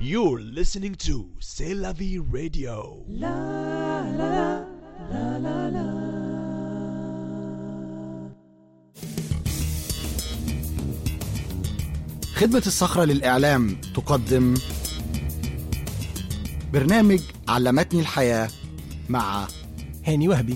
You're listening to C'est la vie radio. خدمة الصخرة للإعلام تقدم برنامج علمتني الحياة مع هاني وهبي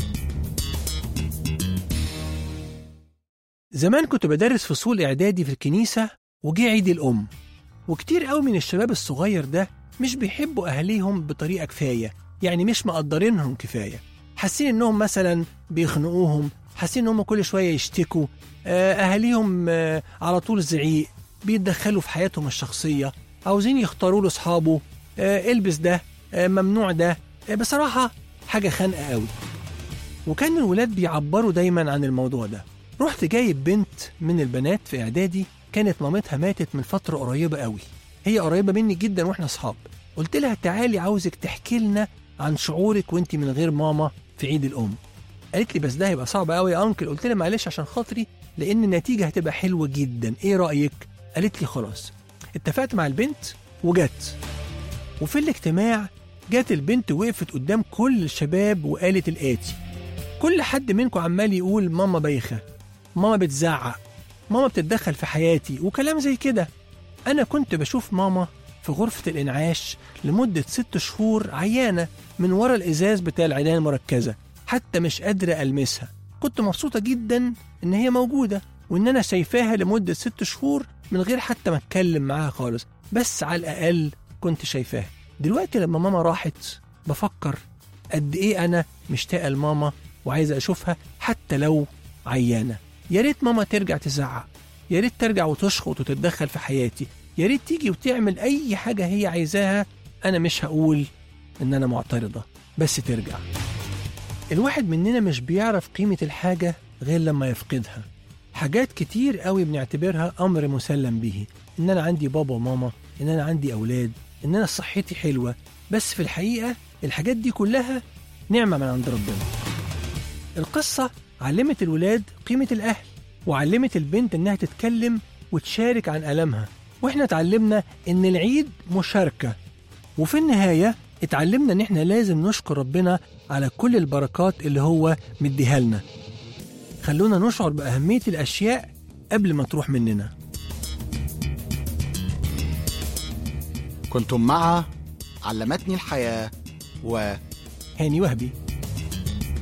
زمان كنت بدرس فصول إعدادي في الكنيسة وجه عيد الأم وكتير قوي من الشباب الصغير ده مش بيحبوا أهاليهم بطريقة كفاية يعني مش مقدرينهم كفاية حاسين إنهم مثلا بيخنقوهم حاسين إنهم كل شوية يشتكوا آه، أهاليهم آه، على طول زعيق بيتدخلوا في حياتهم الشخصية عاوزين يختاروا له أصحابه آه، البس ده آه، ممنوع ده آه، بصراحة حاجة خانقة قوي وكان الولاد بيعبروا دايما عن الموضوع ده رحت جايب بنت من البنات في اعدادي كانت مامتها ماتت من فتره قريبه قوي هي قريبه مني جدا واحنا اصحاب قلت لها تعالي عاوزك تحكي لنا عن شعورك وانت من غير ماما في عيد الام قالت لي بس ده هيبقى صعب قوي يا انكل قلت لها معلش عشان خاطري لان النتيجه هتبقى حلوه جدا ايه رايك قالت لي خلاص اتفقت مع البنت وجت وفي الاجتماع جت البنت وقفت قدام كل الشباب وقالت الاتي كل حد منكم عمال يقول ماما بايخه ماما بتزعق ماما بتتدخل في حياتي وكلام زي كده أنا كنت بشوف ماما في غرفة الإنعاش لمدة ست شهور عيانة من ورا الإزاز بتاع العناية المركزة حتى مش قادرة ألمسها كنت مبسوطة جدا إن هي موجودة وإن أنا شايفاها لمدة ست شهور من غير حتى ما أتكلم معاها خالص بس على الأقل كنت شايفاها دلوقتي لما ماما راحت بفكر قد إيه أنا مشتاقة لماما وعايزة أشوفها حتى لو عيانة يا ريت ماما ترجع تزعق يا ريت ترجع وتشخط وتتدخل في حياتي يا ريت تيجي وتعمل اي حاجه هي عايزاها انا مش هقول ان انا معترضه بس ترجع الواحد مننا مش بيعرف قيمه الحاجه غير لما يفقدها حاجات كتير قوي بنعتبرها امر مسلم به ان انا عندي بابا وماما ان انا عندي اولاد ان انا صحتي حلوه بس في الحقيقه الحاجات دي كلها نعمه من عند ربنا القصة علمت الولاد قيمة الأهل وعلمت البنت إنها تتكلم وتشارك عن ألمها وإحنا اتعلمنا إن العيد مشاركة وفي النهاية اتعلمنا إن إحنا لازم نشكر ربنا على كل البركات اللي هو مديها لنا خلونا نشعر بأهمية الأشياء قبل ما تروح مننا كنتم مع علمتني الحياة و هاني وهبي